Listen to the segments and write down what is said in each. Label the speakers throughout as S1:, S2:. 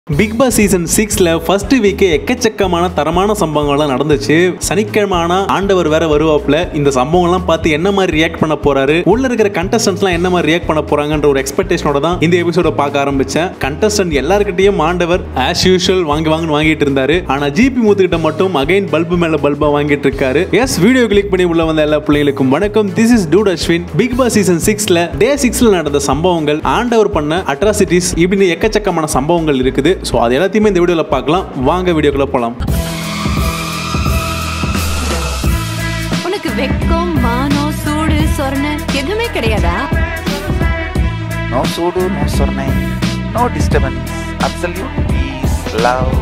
S1: Big Boss season சிக்ஸ்ல first வீக்கே எக்கச்சக்கமான தரமான சம்பவங்கள்லாம் நடந்துச்சு சனிக்கிழமை ஆனா ஆண்டவர் வேற வருவாப்ல இந்த சம்பவங்கள்லாம் பார்த்து என்ன மாதிரி ரியாக்ட் பண்ண போறாரு உள்ள இருக்கிற கண்டஸ்டன்ட்ஸ்லாம் என்ன மாதிரி ரியாக்ட் பண்ண போறாங்கன்ற ஒரு எக்ஸ்பெக்டேஷனோட தான் இந்த எபிசோட பார்க்க ஆரம்பிச்சேன் கண்டஸ்டன்ட் எல்லாருக்கிட்டையும் ஆண்டவர் ஆஸ் யூஷுவல் வாங்கி வாங்கி வாங்கிட்டு இருந்தாரு ஆனா ஜிபி மூத்துக்கிட்ட மட்டும் அகைன் பல்பு மேல பல்பா வாங்கிட்டு இருக்காரு எஸ் வீடியோ கிளிக் பண்ணி உள்ள வந்த எல்லா பிள்ளைகளுக்கும் வணக்கம் this is dude Ashwin Bigg Boss season சிக்ஸ்ல டே சிக்ஸ்ல நடந்த சம்பவங்கள் ஆண்டவர் பண்ண அட்ராசிட்டிஸ் இப்படின்னு எக்கச்சக்கமான சம்பவங்கள் இருக்குது ஸோ அது எல்லாத்தையுமே இந்த வீடியோவில் பார்க்கலாம் வாங்க வீடியோக்குள்ள போகலாம்
S2: உனக்கு வெக்கம் மானம் சூடு சொரணை எதுவுமே கிடையாதா
S3: No sudo, no sornai, no disturbance, absolute peace, love.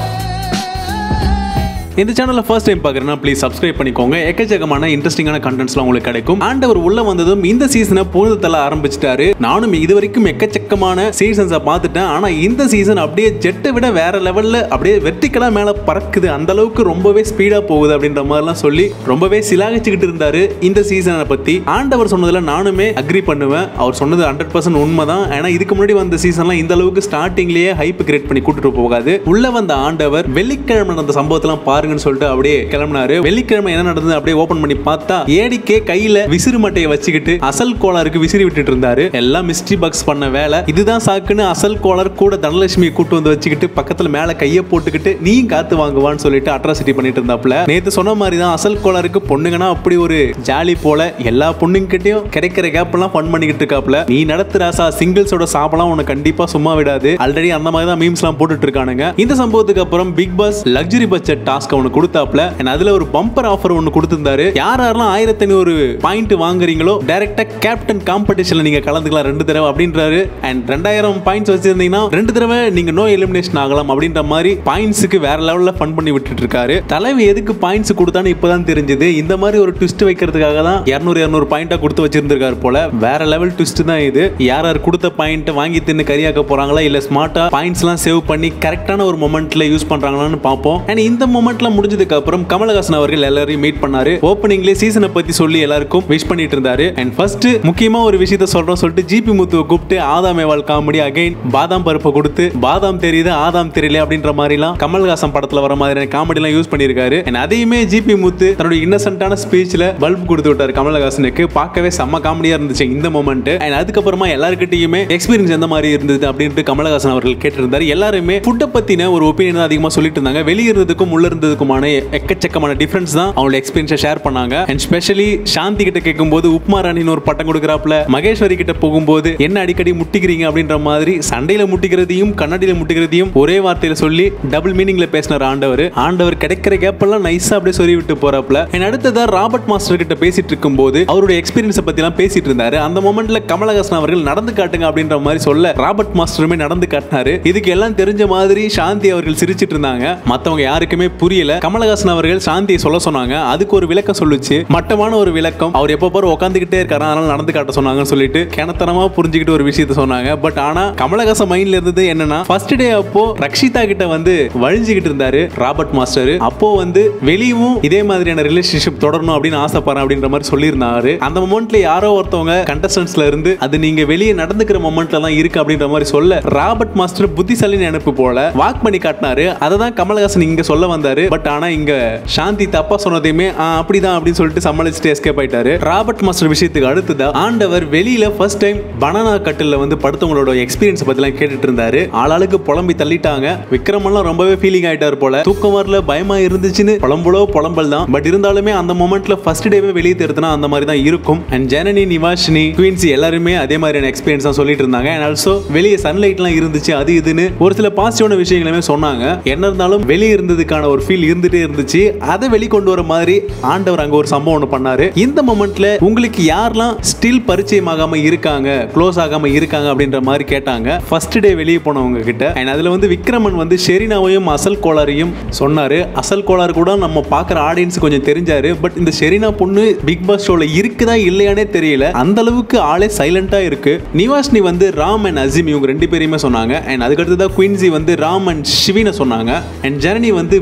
S1: இந்த சேனலை ஃபர்ஸ்ட் டைம் பார்க்குறேன்னா ப்ளீஸ் சப்ஸ்கிரைப் பண்ணிக்கோங்க எக்கச்சக்கமான இன்ட்ரெஸ்டிங்கான கண்டென்ட்ஸ்லாம் உங்களுக்கு கிடைக்கும் ஆண்டவர் உள்ள வந்ததும் இந்த சீசனை பொழுது தள்ள ஆரம்பிச்சிட்டாரு நானும் இது வரைக்கும் எக்கச்சக்கமான சீசன்ஸை பார்த்துட்டேன் ஆனால் இந்த சீசன் அப்படியே ஜெட்டை விட வேற லெவலில் அப்படியே வெர்டிக்கலாக மேலே பறக்குது அந்த அளவுக்கு ரொம்பவே ஸ்பீடாக போகுது அப்படின்ற மாதிரிலாம் சொல்லி ரொம்பவே சிலாகிச்சுக்கிட்டு இருந்தாரு இந்த சீசனை பற்றி ஆண்டவர் சொன்னதில் நானுமே அக்ரி பண்ணுவேன் அவர் சொன்னது ஹண்ட்ரட் பர்சன்ட் உண்மை தான் ஏன்னா இதுக்கு முன்னாடி வந்த சீசன்லாம் இந்த அளவுக்கு ஸ்டார்டிங்லேயே ஹைப் கிரியேட் பண்ணி கூட்டிட்டு போகாது உள்ள வந்த ஆண்டவர் வெள்ளிக்கிழமை நடந்த சம்பவத்தெல்லாம் பாருங்கன்னு சொல்லிட்டு அப்படியே கிளம்பினாரு வெள்ளிக்கிழமை என்ன நடந்தது அப்படியே ஓபன் பண்ணி பார்த்தா ஏடிக்கே கையில விசிறு மட்டையை வச்சுக்கிட்டு அசல் கோளாருக்கு விசிறி விட்டுட்டு இருந்தாரு எல்லாம் மிஸ்ட்ரி பாக்ஸ் பண்ண வேலை இதுதான் சாக்குன்னு அசல் கோளார் கூட தனலட்சுமியை கூட்டு வந்து வச்சுக்கிட்டு பக்கத்துல மேல கையை போட்டுக்கிட்டு நீயும் காத்து வாங்குவான்னு சொல்லிட்டு அட்ராசிட்டி பண்ணிட்டு இருந்தாப்ல நேத்து சொன்ன மாதிரி தான் அசல் கோளாருக்கு பொண்ணுங்கன்னா அப்படி ஒரு ஜாலி போல எல்லா பொண்ணுங்கிட்டையும் கிடைக்கிற கேப் எல்லாம் ஃபன் பண்ணிக்கிட்டு இருக்காப்ல நீ நடத்து ராசா சிங்கிள்ஸோட சாப்பெல்லாம் உனக்கு கண்டிப்பா சும்மா விடாது ஆல்ரெடி அந்த மாதிரி தான் மீம்ஸ் எல்லாம் போட்டுட்டு இருக்கானுங்க இந்த சம்பவத்துக்கு அப்புறம் Bigg Boss luxury budget task ஒன்று கொடுத்தாப்ல and அதுல ஒரு பம்பர் ஆஃபர் ஒன்று கொடுத்திருந்தாரு யார் யாரெல்லாம் ஆயிரத்தி ஐநூறு பாயிண்ட் வாங்குறீங்களோ டைரக்டா கேப்டன் காம்படிஷன்ல நீங்க கலந்துக்கலாம் ரெண்டு தடவை அப்படின்றாரு அண்ட் ரெண்டாயிரம் பாயிண்ட்ஸ் வச்சிருந்தீங்கன்னா ரெண்டு தடவை நீங்க நோ எலிமினேஷன் ஆகலாம் அப்படின்ற மாதிரி பாயிண்ட்ஸுக்கு வேற லெவல்ல ஃபன் பண்ணி விட்டுட்டு இருக்காரு தலைவி எதுக்கு பாயிண்ட்ஸ் கொடுத்தான்னு இப்பதான் தெரிஞ்சது இந்த மாதிரி ஒரு ட்விஸ்ட் வைக்கிறதுக்காக தான் இரநூறு இரநூறு பாயிண்டா கொடுத்து வச்சிருந்திருக்காரு போல வேற லெவல் ட்விஸ்ட் தான் இது யார் யார் கொடுத்த பாயிண்ட் வாங்கி தின்னு கரியாக்க போறாங்களா இல்ல ஸ்மார்ட்டா பாயிண்ட்ஸ் எல்லாம் சேவ் பண்ணி கரெக்டான ஒரு மொமெண்ட்ல யூஸ் பண்றாங்களான்னு பார்ப்போம் அண்ட் இந்த மொமெண்ட்லாம் முடிஞ்சதுக்கு அப்புறம் கமலஹாசன் அவர்கள் எல்லாரையும் மீட் பண்ணாரு ஓப்பனிங்லேயே சீசனை பத்தி சொல்லி எல்லாருக்கும் விஷ் பண்ணிட்டு இருந்தாரு அண்ட் ஃபர்ஸ்ட் முக்கியமா ஒரு விஷயத்த சொல்றோம் சொல்லிட்டு ஜிபி முத்துவை கூப்பிட்டு ஆதாம் ஏவாள் காமெடி அகைன் பாதாம் பருப்பை கொடுத்து பாதாம் தெரியுது ஆதாம் தெரியல அப்படின்ற மாதிரிலாம் கமல்ஹாசன் படத்துல வர மாதிரியான காமெடி எல்லாம் யூஸ் பண்ணியிருக்காரு அண்ட் அதையுமே ஜிபி முத்து தன்னுடைய இன்னசென்ட்டான ஸ்பீச்ல பல்ப் கொடுத்து விட்டாரு கமலஹாசனுக்கு பார்க்கவே செம்ம காமெடியா இருந்துச்சு இந்த மொமெண்ட் அண்ட் அதுக்கப்புறமா எல்லாருக்கிட்டையுமே எக்ஸ்பீரியன்ஸ் எந்த மாதிரி இருந்தது அப்படின்ட்டு கமலஹாசன் அவர்கள் கேட்டிருந்தாரு எல்லாருமே ஃபுட்டை பத்தின ஒரு ஒப்பீனியன் அதிகமா சொல்லிட்டு இருந்தாங்க வெளியே இருந்ததுக்கும் உள்ள இருந்ததுக்குமான எக்கச்சக்கமான டிஃபரன்ஸ் தான் அவங்களோட எக்ஸ்பீரியன்ஸை ஷேர் பண்ணாங்க அண்ட் ஸ்பெஷலி சாந்தி கிட்ட கேட்கும்போது உப்மா ராணின்னு ஒரு பட்டம் கொடுக்குறாப்ல மகேஸ்வரி கிட்ட போகும்போது என்ன அடிக்கடி முட்டிக்கிறீங்க அப்படின்ற மாதிரி சண்டையில முட்டிக்கிறதையும் கண்ணாடியில முட்டிக்கிறதையும் ஒரே வார்த்தையில சொல்லி டபுள் மீனிங்ல பேசினார் ஆண்டவர் ஆண்டவர் கிடைக்கிற கேப்பெல்லாம் நைஸா அப்படியே சொல்லி விட்டு போறாப்ல அண்ட் அடுத்ததா ராபர்ட் மாஸ்டர் கிட்ட பேசிட்டு இருக்கும்போது அவருடைய எக்ஸ்பீரியன்ஸை பத்தி எல்லாம் பேசிட்டு இருந்தாரு அந்த மொமெண்ட்ல கமலஹாசன் அவர்கள் நடந்து காட்டுங்க அப்படின்ற மாதிரி சொல்ல ராபர்ட் மாஸ்டருமே நடந்து காட்டினாரு இதுக்கு எல்லாம் தெரிஞ்ச மாதிரி சாந்தி அவர்கள் சிரிச்சிட்டு இருந்தாங்க மத்தவங்க யாருக்குமே புரியல கமலஹாசன் அவர்கள் சாந்தியை சொல்ல சொன்னாங்க அதுக்கு ஒரு விளக்கம் சொல்லுச்சு மட்டமான ஒரு விளக்கம் அவர் எப்போ பாரு உட்காந்துக்கிட்டே இருக்காரு அதனால நடந்து காட்ட சொன்னாங்கன்னு சொல்லிட்டு கிணத்தனமா புரிஞ்சுக்கிட்டு ஒரு விஷயத்த சொன்னாங்க பட் ஆனா கமலஹாசன் மைண்ட்ல இருந்தது என்னன்னா ஃபர்ஸ்ட் டே அப்போ ரக்ஷிதா கிட்ட வந்து வழிஞ்சுக்கிட்டு இருந்தாரு ராபர்ட் மாஸ்டர் அப்போ வந்து வெளியும் இதே மாதிரியான ரிலேஷன்ஷிப் தொடரணும் அப்படின்னு ஆசைப்படுறேன் அப்படின்ற மாதிரி சொல்லியிருந்தாரு அந்த மொமெண்ட்ல யாரோ ஒருத்தவங்க கண்டஸ்டன்ஸ்ல இருந்து அது நீங்க வெளியே நடந்துக்கிற மொமெண்ட்ல தான் இருக்கு அப்படின்ற மாதிரி சொல்ல ராபர்ட் மாஸ்டர் புத்திசாலி நினைப்பு போல வாக் பண்ணி காட்டினாரு அதை தான் கமலஹாசன் இங்க சொல்ல வந்தாரு பட் ஆனா இங்க சாந்தி தப்பா சொன்னதையுமே "ஆ, அப்படிதான் அப்படின்னு சொல்லிட்டு சமாளிச்சுட்டு எஸ்கேப் ஆயிட்டாரு ராபர்ட் மாஸ்டர் விஷயத்துக்கு அடுத்ததா ஆண்டவர் வெளியில ஃபர்ஸ்ட் டைம் பனானா கட்டில வந்து படுத்தவங்களோட எக்ஸ்பீரியன்ஸ் பத்திலாம் கேட்டுட்டு இருந்தாரு ஆளாளுக்கு புலம்பி தள்ளிட்டாங்க விக்ரமெல்லாம் ரொம்பவே ஃபீலிங் ஆயிட்டாரு போல தூக்கம் வரல பயமா இருந்துச்சுன்னு புலம்புலோ புலம்பல் தான் பட் இருந்தாலுமே அந்த மொமெண்ட்ல ஃபர்ஸ்ட் டேவே வெளியே தெரியுதுனா அந்த மாதிரி தான் இருக்கும் அண்ட் ஜனனி நிவாஷினி குயின்சி எல்லாருமே அதே மாதிரியான எக்ஸ்பீரியன்ஸ் தான் சொல்லிட்டு இருந்தாங்க அண்ட் ஆல்சோ வெளியே சன்லைட்லாம் இருந்துச்சு அது இதுன்னு ஒரு சில பாசிட்டிவான விஷயங்களுமே சொன்னாங்க என்ன இருந்தாலும் வெளியே இருந்ததுக்கான ஒரு ஃபீல் இருந்துட்டே இருந்துச்சு அதை வெளிக்கொண்டு வர மாதிரி ஆண்டவர் அங்க ஒரு சம்பவம் ஒன்று பண்ணாரு இந்த மொமெண்ட்ல உங்களுக்கு யாரெல்லாம் ஸ்டில் பரிச்சயமாகாம இருக்காங்க க்ளோஸ் ஆகாம இருக்காங்க அப்படின்ற மாதிரி கேட்டாங்க ஃபர்ஸ்ட் டே வெளியே போனவங்க கிட்ட அண்ட் அதுல வந்து விக்ரமன் வந்து ஷெரினாவையும் அசல் கோளாரையும் சொன்னாரு அசல் கோளாறு கூட நம்ம பார்க்குற ஆடியன்ஸ் கொஞ்சம் தெரிஞ்சாரு பட் இந்த ஷெரினா பொண்ணு பிக் பாஸ் ஷோல இருக்குதா இல்லையானே தெரியல அந்த அளவுக்கு ஆளே சைலண்டா இருக்கு நிவாஸ்னி வந்து ராம் அண்ட் அசிம் இவங்க ரெண்டு பேரையுமே சொன்னாங்க அண்ட் அதுக்கடுத்து தான் குயின்சி வந்து ராம் அண்ட் ஷிவினை சொன்னாங்க அண்ட் ஜனனி வந்து விக்ரமன்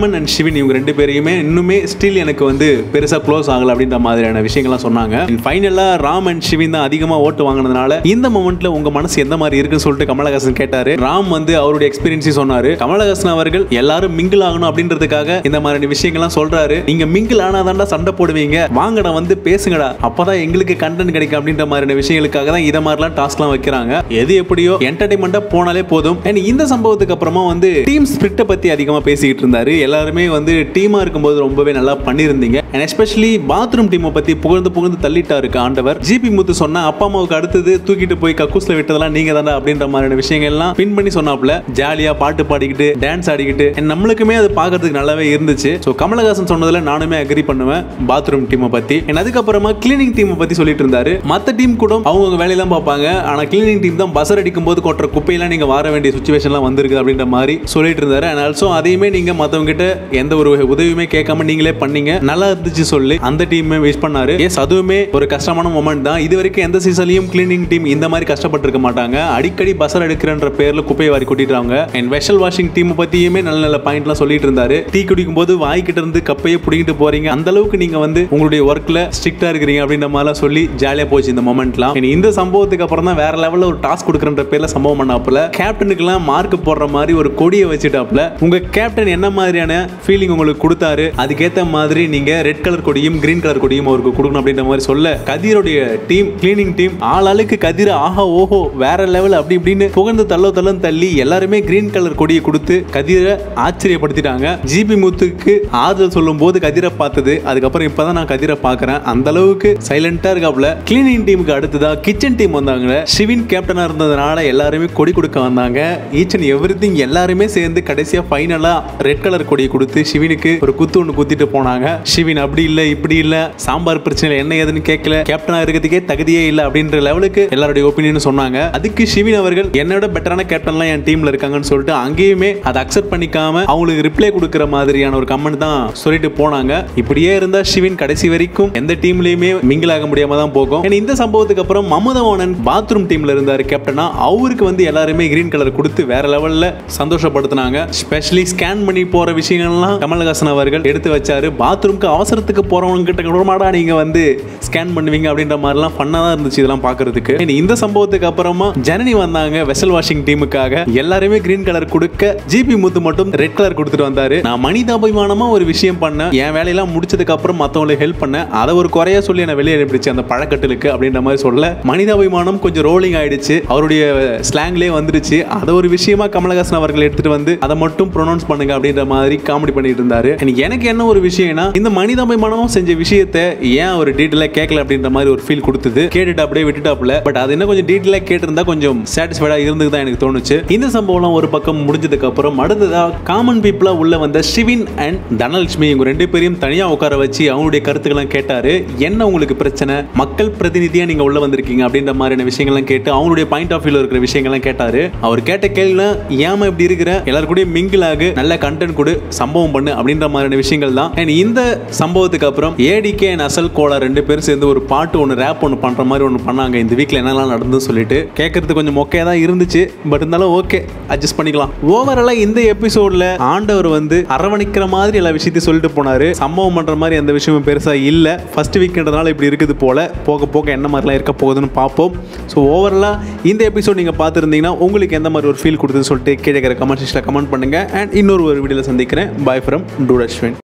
S1: ராமன் அண்ட் சிவின் இவங்க ரெண்டு பேரையுமே இன்னுமே ஸ்டில் எனக்கு வந்து பெருசா க்ளோஸ் ஆகல அப்படின்ற மாதிரியான விஷயங்கள்லாம் சொன்னாங்க ஃபைனலா ராம் அண்ட் சிவின் தான் அதிகமா ஓட்டு வாங்கினதுனால இந்த மொமெண்ட்ல உங்க மனசு எந்த மாதிரி இருக்குன்னு சொல்லிட்டு கமலஹாசன் கேட்டாரு ராம் வந்து அவருடைய எக்ஸ்பீரியன்ஸையும் சொன்னாரு கமலஹாசன் அவர்கள் எல்லாரும் மிங்கிள் ஆகணும் அப்படின்றதுக்காக இந்த மாதிரி விஷயங்கள்லாம் சொல்றாரு நீங்க மிங்கிள் ஆனாதான்டா சண்டை போடுவீங்க வாங்கடா வந்து பேசுங்கடா அப்பதான் எங்களுக்கு கண்டென்ட் கிடைக்கும் அப்படின்ற மாதிரியான விஷயங்களுக்காக தான் இதை மாதிரிலாம் டாஸ்க்லாம் வைக்கிறாங்க எது எப்படியோ என்டர்டைன்மெண்ட்டா போனாலே போதும் அண்ட் இந்த சம்பவத்துக்கு அப்புறமா வந்து டீம் ஸ்பிரிட்டை பத்தி அதிகமா பேசிக்கிட்டு இருந்தாரு எல்லாருமே வந்து டீமா இருக்கும்போது ரொம்பவே நல்லா பண்ணியிருந்தீங்க அண்ட் எஸ்பெஷலி பாத்ரூம் டீமை பத்தி புகழ்ந்து புகழ்ந்து தள்ளிட்டாரு ஆண்டவர் ஜிபி முத்து சொன்னா அப்பா அம்மாவுக்கு அடுத்தது தூக்கிட்டு போய் கக்கூஸ்ல விட்டதெல்லாம் நீங்க தானே அப்படின்ற மாதிரியான விஷயங்கள்லாம் பின் பண்ணி சொன்னாப்ல ஜாலியா பாட்டு பாடிக்கிட்டு டான்ஸ் ஆடிக்கிட்டு and நம்மளுக்குமே அது பார்க்கறதுக்கு நல்லாவே இருந்துச்சு ஸோ கமலஹாசன் சொன்னதுல நானுமே அக்ரி பண்ணுவேன் பாத்ரூம் டீமை பத்தி and அதுக்கப்புறமா கிளீனிங் டீமை பத்தி சொல்லிட்டு இருந்தாரு மற்ற டீம் கூட அவங்க வேலையெல்லாம் பார்ப்பாங்க ஆனா கிளீனிங் டீம் தான் பசர் அடிக்கும் போது கொட்டுற குப்பையெல்லாம் நீங்க வர வேண்டிய சுச்சுவேஷன்லாம் வந்திருக்கு அப்படின்ற மாதிரி சொல்லிட்டு இருந்தாரு அண்ட் ஆல்சோ அதையுமே நீங்க மத்தவங்க கிட்ட எந்த ஒரு உதவியுமே கேட்காம நீங்களே பண்ணீங்க நல்லா இருந்துச்சு சொல்லி அந்த டீமே விஷ் பண்ணாரு எஸ் அதுவுமே ஒரு கஷ்டமான மொமெண்ட் தான் இது வரைக்கும் எந்த சீசன்லயும் கிளீனிங் டீம் இந்த மாதிரி கஷ்டப்பட்டிருக்க மாட்டாங்க அடிக்கடி பசர் எடுக்கிறன்ற பேர்ல குப்பையை வாரி கொட்டிடுறாங்க அண்ட் வெஷல் வாஷிங் டீம் பத்தியுமே நல்ல நல்ல பாயிண்ட்லாம் சொல்லிட்டு இருந்தாரு டீ குடிக்கும் போது வாய்க்கிட்ட இருந்து கப்பையை பிடிங்கிட்டு போறீங்க அந்த அளவுக்கு நீங்க வந்து உங்களுடைய ஒர்க்ல ஸ்ட்ரிக்டா இருக்கிறீங்க அப்படின்ற மாதிரிலாம் சொல்லி ஜாலியா போச்சு இந்த மொமெண்ட்லாம் And இந்த சம்பவத்துக்கு அப்புறம் தான் வேற லெவல்ல ஒரு டாஸ்க் கொடுக்குறன்ற பேர்ல சம்பவம் பண்ணாப்புல கேப்டனுக்குலாம் மார்க் போடுற மாதிரி ஒரு கொடியை வச்சுட்டாப்புல உங்க கேப்டன் என்ன மாதிரியான ஃபீலிங் உங்களுக்கு கொடுத்தாரு அதுக்கேத்த மாதிரி நீங்க ரெட் கலர் கொடியும் கிரீன் கலர் கொடியும் அவருக்கு கொடுக்கணும் அப்படின்ற மாதிரி சொல்ல கதிரோடைய டீம் கிளீனிங் டீம் ஆளாளுக்கு கதிர ஆஹா ஓஹோ வேற லெவல் அப்படி இப்படின்னு புகழ்ந்து தள்ள தள்ளன்னு தள்ளி எல்லாருமே கிரீன் கலர் கொடியை கொடுத்து கதிரை ஆச்சரியப்படுத்திட்டாங்க ஜிபி முத்துக்கு ஆறுதல் சொல்லும் போது கதிரை பார்த்தது அதுக்கப்புறம் இப்பதான் நான் கதிரை பார்க்கறேன் அந்த அளவுக்கு சைலண்டா இருக்காப்ல கிளீனிங் டீமுக்கு அடுத்ததா கிச்சன் டீம் வந்தாங்க சிவின் கேப்டனா இருந்ததுனால எல்லாருமே கொடி கொடுக்க வந்தாங்க ஈச் அண்ட் எவ்ரி எல்லாருமே சேர்ந்து கடைசியா ஃபைனலா ரெட் கலர் கொடியை கொடுத்து சிவினுக்கு ஒரு குத்து ஒன்று குத்திட்டு போனாங்க சிவின் அப்படி இல்லை இப்படி இல்லை சாம்பார் பிரச்சனை என்ன ஏதுன்னு கேட்கல கேப்டனா இருக்கிறதுக்கே தகுதியே இல்லை அப்படின்ற லெவலுக்கு எல்லாருடைய ஒப்பீனியன் சொன்னாங்க அதுக்கு சிவின் அவர்கள் என்னோட பெட்டரான கேப்டன்லாம் என் டீம்ல இருக்காங்கன்னு சொல்லிட்டு அங்கேயுமே அதை அக்செப்ட் பண்ணிக்காம அவங்களுக்கு ரிப்ளை கொடுக்குற மாதிரியான ஒரு கமெண்ட் தான் சொல்லிட்டு போனாங்க இப்படியே இருந்தா சிவின் கடைசி வரைக்கும் எந்த டீம்லயுமே மிங்கிள் ஆக முடியாம தான் போகும் And இந்த சம்பவத்துக்கு அப்புறம் மமதவாணன் பாத்ரூம் டீம்ல இருந்தாரு கேப்டனா அவருக்கு வந்து எல்லாருமே கிரீன் கலர் கொடுத்து வேற லெவல்ல சந்தோஷப்படுத்தினாங்க ஸ்பெஷலி ஸ்கேன் பண்ணி போற விஷயங்கள்லாம் கமல்ஹாசன் அவர்கள் எடுத்து வச்சாரு பாத்ரூம்க்கு அவசரத்துக்கு போறவங்க கிட்ட கூடமாடா நீங்க வந்து ஸ்கேன் பண்ணுவீங்க அப்படின்ற மாதிரிலாம் ஃபன்னா தான் இருந்துச்சு இதெல்லாம் பார்க்கிறதுக்கு And இந்த சம்பவத்துக்கு அப்புறமா ஜனனி வந்தாங்க வெசல் வாஷிங் டீமுக்காக எல்லாருமே கிரீன் கலர் கொடுக்க ஜிபி முத்து மட்டும் ரெட் கலர் கொடுத்துட்டு வந்தாரு நான் மனிதாபிமானமா ஒரு விஷயம் பண்ணேன் என் வேலையெல்லாம் முடிச்சதுக்கு அப்புறம் மத்தவங்களுக்கு ஹெல்ப் பண்ணேன் அதை ஒரு குறையா சொல்லி என்ன வெளியே அனுப்பிடுச்சு அந்த பழக்கட்டலுக்கு அப்படின்ற மாதிரி சொல்ல மனிதாபிமானம் கொஞ்சம் ரோலிங் ஆயிடுச்சு அவருடைய ஸ்லாங்லேயே வந்துருச்சு அதை ஒரு விஷயமா கமலஹாசன் அவர்கள் எடுத்துட்டு வந்து அதை மட்டும் ப்ரொனவுன்ஸ் பண்ணுங்க அப்படின்ற மாதிரி காமெடி பண்ணிட்டு இருந்தாரு And எனக்கு என்ன ஒரு விஷயம்னா இந்த மனிதாபிமானம் செஞ்ச விஷயத்தை ஏன் ஒரு டீட்டெயிலாக கேட்கல அப்படின்ற மாதிரி ஒரு ஃபீல் கொடுத்தது கேட்டுட்டு அப்படியே விட்டுட்டாப்புல பட் அது இன்னும் கொஞ்சம் டீட்டெயிலாக கேட்டிருந்தா கொஞ்சம் சாட்டிஸ்ஃபைடாக இருந்தது தான் எனக்கு தோணுச்சு இந்த சம்பவம்லாம் ஒரு பக்கம் முடிஞ்சதுக்கு அப்புறம் அடுத்ததா காமன் பீப்புளா உள்ள வந்த சிவின் அண்ட் தனலட்சுமி இவங்க ரெண்டு பேரையும் தனியா உட்கார வச்சு அவங்களுடைய கருத்துக்கெல்லாம் கேட்டாரு என்ன உங்களுக்கு பிரச்சனை மக்கள் பிரதிநிதியா நீங்க உள்ள வந்திருக்கீங்க அப்படின்ற மாதிரியான விஷயங்கள்லாம் கேட்டு அவங்களுடைய பாயிண்ட் ஆஃப் வியூல இருக்கிற விஷயங்கள்லாம் கேட்டாரு அவர் கேட்ட கேள்வினா ஏமா இப்படி இருக்கிற எல்லாரும் கூட மிங்கிள் ஆகு நல்ல கண்டென்ட் கொடு சம்பவம் பண்ணு அப்படின்ற மாதிரியான விஷயங்கள் தான் And இந்த சம்பவத்துக்கு அப்புறம் ஏடிகே அண்ட் அசல் கோலா ரெண்டு பேரும் சேர்ந்து ஒரு பாட்டு ஒன்று ரேப் ஒன்று பண்ற மாதிரி ஒன்று பண்ணாங்க இந்த வீக்ல என்னெல்லாம் நடந்ததுன்னு சொல்லிட்டு கேட்கறது கொஞ்சம் மொக்கையா தான் இருந்துச்சு பட் இருந்தாலும் ஓகே அட்ஜஸ்ட் பண்ணிக்கலாம் ஓவராலா இந்த எபிசோட்ல ஆண்டவர் வந்து அரவணைக்கிற மாதிரி எல்லா விஷயத்தையும் சொல்லிட்டு போனாரு சம்பவம் பண்ற மாதிரி எந்த விஷயமும் பெருசா இல்ல ஃபர்ஸ்ட் வீக்ன்றதுனால இப்படி இருக்குது போல போக போக என்ன மாதிரிலாம் இருக்க போகுதுன்னு பார்ப்போம் ஸோ ஓவராலா இந்த எபிசோட் நீங்க பார்த்துருந்தீங்கன்னா உங்களுக்கு எந்த மாதிரி ஒரு ஃபீல் கொடுத்துன்னு சொல்லிட்டு கீழே கமெண்ட் செக்ஷனில் கமெண்ட் பண்ணுங்க அண்ட் இன்னொரு ஒரு வீடியோவில் சந்திக்கிறேன் பாய் ஃப்ரம் டூடஸ்வின்